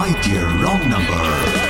dear wrong number.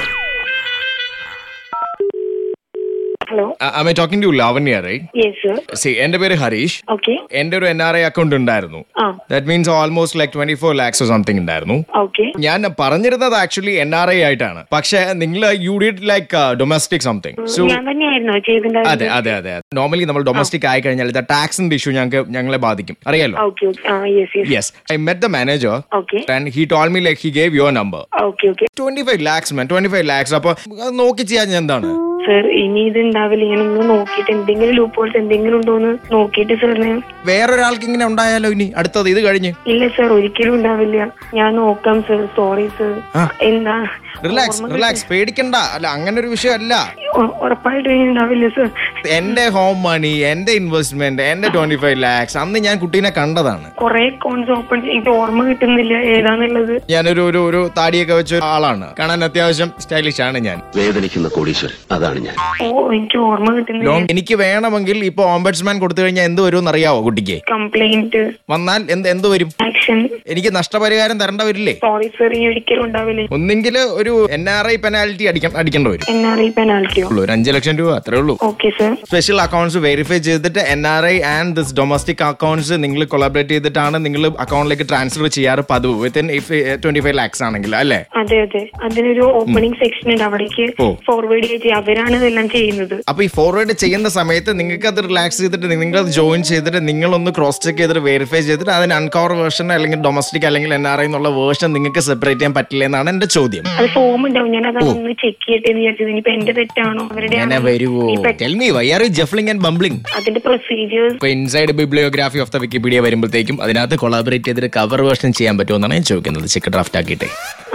Hello I'm talking to Lavanya right yes sir സി എന്റെ പേര് Harish okay എന്റെ ഒരു എൻ ആർ ഐ അക്കൗണ്ട് ഉണ്ടായിരുന്നു ആ that means almost like twenty four lakhs something ഉണ്ടായിരുന്നു ഓക്കെ ഞാൻ പറഞ്ഞിരുന്നത് ആക്ച്വലി എൻ ആർ ഐ ആയിട്ടാണ് പക്ഷേ നിങ്ങൾ you did like domestic something so ഞാൻ തന്നെയായിരുന്നോ ചെയ്തിട്ടുണ്ടായിരുന്നത് അതെ അതെ അതെ നോർമലി നമ്മൾ ഡൊമസ്റ്റിക് ആയി കഴിഞ്ഞാൽ ടാക്സിന്റെ ഇഷ്യൂ ഞങ്ങൾക്ക് ഞങ്ങളെ ബാധിക്കും അറിയാലോ okay okay ah yes yes yes I met the manager okay and he told me like he gave your number okay okay twenty five lakhs man twenty five lakhs അപ്പൊ അത് നോക്കി ചെയ്യാൻ ഞാൻ എന്താണ് സർ ഇനി ഇത് ഉണ്ടാവില്ല ഞാനൊന്ന് നോക്കിയിട്ട് എന്തെങ്കിലും ലൂപ്പ് ഹോൾസ് എന്തെങ്കിലും ഉണ്ടോ എന്ന് നോക്കിയിട്ട് സാറിന് വേറൊരാൾക്ക് ഇങ്ങനെ ഉണ്ടായാലോ ഇനി അടുത്തത് ഇത് കഴിഞ്ഞ് ഇല്ല സർ ഒരിക്കലും ഉണ്ടാവില്ല ഞാൻ നോക്കാം സർ സോറി സർ ആ. എന്താ റിലാക്സ് റിലാക്സ് പേടിക്കണ്ട അല്ല അങ്ങനെ ഒരു വിഷയമല്ല ഉ- ഉറപ്പായിട്ടും ഇനി ഉണ്ടാവില്ല സർ എന്റെ ഹോം മണി എന്റെ ഇൻവെസ്റ്റ്മെന്റ് എന്റെ ട്വന്റി ഫൈവ് ലാക്സ് അന്ന് ഞാൻ കുട്ടീനെ കണ്ടതാണ് കുറെ അക്കൗണ്ട്സ് ഓപ്പൺ എനിക്ക് ഓർമ്മ കിട്ടുന്നില്ല ഏതാന്നുള്ളത് ഞാനൊരു ഒരു ഒരു താടിയൊക്കെ വെച്ച ആളാണ് കാണാൻ അത്യാവശ്യം സ്റ്റൈലിഷ് ആണ് ഞാൻ വേദനിക്കുന്ന കോടീശ്വരൻ അതാണ് ഞാൻ ഓ എനിക്ക് ഓർമ്മ കിട്ടുന്നില്ല ലോൺ എനിക്ക് വേണമെങ്കിൽ ഇപ്പൊ ഓംബഡ്സ്മാൻ കൊടുത്തു കഴിഞ്ഞാൽ എന്ത് വരും അറിയാവോ കുട്ടിക്ക് കംപ്ലൈന്റ് വന്നാൽ എന്ത് എന്ത് വരും ആക്ഷൻ എനിക്ക് നഷ്ടപരിഹാരം തരേണ്ട വരില്ലേ സോറി സർ ഇനി ഒരിക്കലും ഉണ്ടാവില്ല ഒന്നെങ്കിൽ ഒരു എൻ ആർ ഐ പെനാൽറ്റി അടിക്കാൻ അടിക്കേണ്ടി വരും എൻ ആർ ഐ പെനാൽറ്റിയോ ഉള്ളൂ ഒരു അഞ്ച് ലക്ഷം രൂപ അത്രേ ഉള്ളൂ okay sir special accounts verify ചെയ്തിട്ട് N R I and this domestic accounts നിങ്ങൾ കൊളാബറേറ്റ് ചെയ്തിട്ടാണ് നിങ്ങൾ അക്കൗണ്ടിലേക്ക് ട്രാൻസ്ഫർ ചെയ്യാറ് പതിവ് വിത്തിൻ ട്വന്റി ഫൈവ് ലാക്സ് ആണെങ്കിൽ അല്ലേ അതെ അതെ അതിനൊരു ഓപ്പണിംഗ് സെക്ഷൻ ഉണ്ട് അവിടേക്ക് ഓ. ഫോർവേഡ് ചെയ്ത് അവരാണ് ഇതെല്ലാം ചെയ്യുന്നത് അപ്പൊ ഈ ഫോർവേഡ് ചെയ്യുന്ന സമയത്ത് നിങ്ങൾക്ക് അത് റിലാക്സ് ചെയ്തിട്ട് നിങ്ങൾ അത് ജോയിൻ ചെയ്തിട്ട് നിങ്ങളൊന്ന് ക്രോസ് ചെക്ക് ചെയ്തിട്ട് വെരിഫൈ ചെയ്തിട്ട് അതിന് അൺകവർ വേർഷൻ അല്ലെങ്കിൽ ഡൊമസ്റ്റിക് അല്ലെങ്കിൽ എൻ ആർ ഐ എന്നുള്ള വേർഷൻ നിങ്ങൾക്ക് സെപ്പറേറ്റ് ചെയ്യാൻ പറ്റില്ല എന്നാണ് എന്റെ ചോദ്യം അത് ഫോം ഉണ്ടാവും ഞാൻ അതൊന്ന് ചെക്ക് ചെയ്യട്ടെ എന്ന് വിചാരിച്ചത് ഇനിയിപ്പോ എന്റെ തെറ്റാണോ അവരുടെ അങ്ങനെ ആണോ? വരുവോ ഈ പെ- tell me why are you juggling and bumbling അതിന്റെ procedures inside bibliography of the Wikipedia വരുമ്പോഴത്തേക്കും അതിനകത്ത് കൊളാബറേറ്റ് ചെയ്തിട്ട് കവർ വേർഷൻ ചെയ്യാൻ പറ്റുമെന്നാണ് ഞാൻ ചോദിക്കുന്നത് ചെക്ക് ഡ്രാഫ്റ്റ് ആക്കിയിട്ട്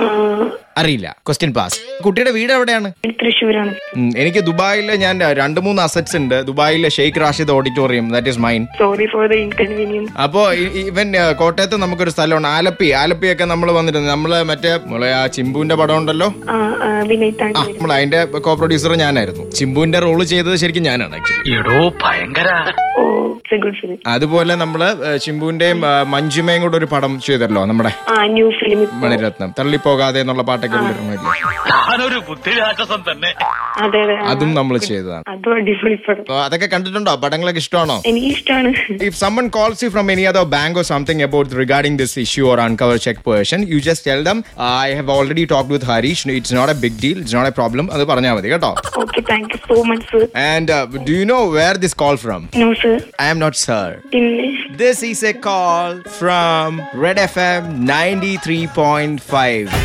അറിയില്ല ക്വസ്റ്റ്യൻ പാസ് കുട്ടിയുടെ വീട് എവിടെയാണ് തൃശ്ശൂരാണ് ഉം, എനിക്ക് ദുബായിൽ ഞാൻ രണ്ട് മൂന്ന് അസറ്റ്സ് ഉണ്ട് ദുബായിലെ Sheikh Rashid auditorium that is mine sorry for the inconvenience അപ്പോ ഇവൻ കോട്ടയത്ത് നമുക്കൊരു സ്ഥലമുണ്ട് ആലപ്പി ആലപ്പിയൊക്കെ നമ്മൾ വന്നിരുന്നു നമ്മള് മറ്റേ നമ്മളെ ആ ചിമ്പുവിന്റെ പടം ഉണ്ടല്ലോ വിനയ് ആ താണ്ടി നമ്മൾ അതിന്റെ കോ പ്രൊഡ്യൂസർ ഞാനായിരുന്നു ചിമ്പുവിന്റെ റോള് ചെയ്തത് ശരിക്കും ഞാനാണ് ആക്ച്വലി എടോ ഭയങ്കര ഓ ഗുഡ് ഫിലിം അതുപോലെ നമ്മള് ഏഹ്, ചിമ്പുവിന്റെയും ആ, മഞ്ജുമയും കൂടെ ഒരു പടം ചെയ്തല്ലോ നമ്മുടെ ആ ന്യൂ ഫിലിം മണിരത്നം തള്ളിപ്പോകാതെ എന്നുള്ള പാട്ടൊക്കെ ഉള്ള ഒരു മതി. താനൊരു ബുദ്ധിരാക്ഷസം തന്നെ അതെ അതെ ആ, അതും നമ്മൾ ചെയ്തതാണ് അതും അടിപൊളി പടം അപ്പൊ അതൊക്കെ കണ്ടിട്ടുണ്ടോ പടങ്ങളൊക്കെ ഇഷ്ടമാണോ എനിക്ക് ഇഷ്ടമാണ് if someone calls you from any other bank or something about regarding this issue or uncover check person, you just tell them, I have already talked with Harish. It's not a big deal. It's not a problem. അത് പറഞ്ഞാൽ മതി കേട്ടോ okay thank you so much sir And uh, do you know where this call from? No sir I am not sir. പിന്നെ This is a call from Red FM 93.5.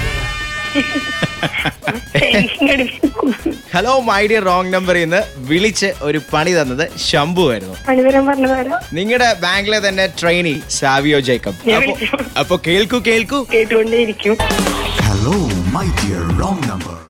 Hello my dear wrong നമ്പറിൽ നിന്ന് വിളിച്ച് ഒരു പണി തന്നത് ശംഭു ആയിരുന്നു പണിതരാൻ പറഞ്ഞതാരാ നിങ്ങളുടെ ബാങ്കിലെ തന്നെ ട്രെയിനി സാവിയോ ജേക്കബ് ഞാൻ അപ്പൊ വിളിച്ചു. അപ്പൊ കേൾക്കൂ കേൾക്കൂ കേട്ടുകൊണ്ടേയിരിക്കും Hello, my dear wrong number.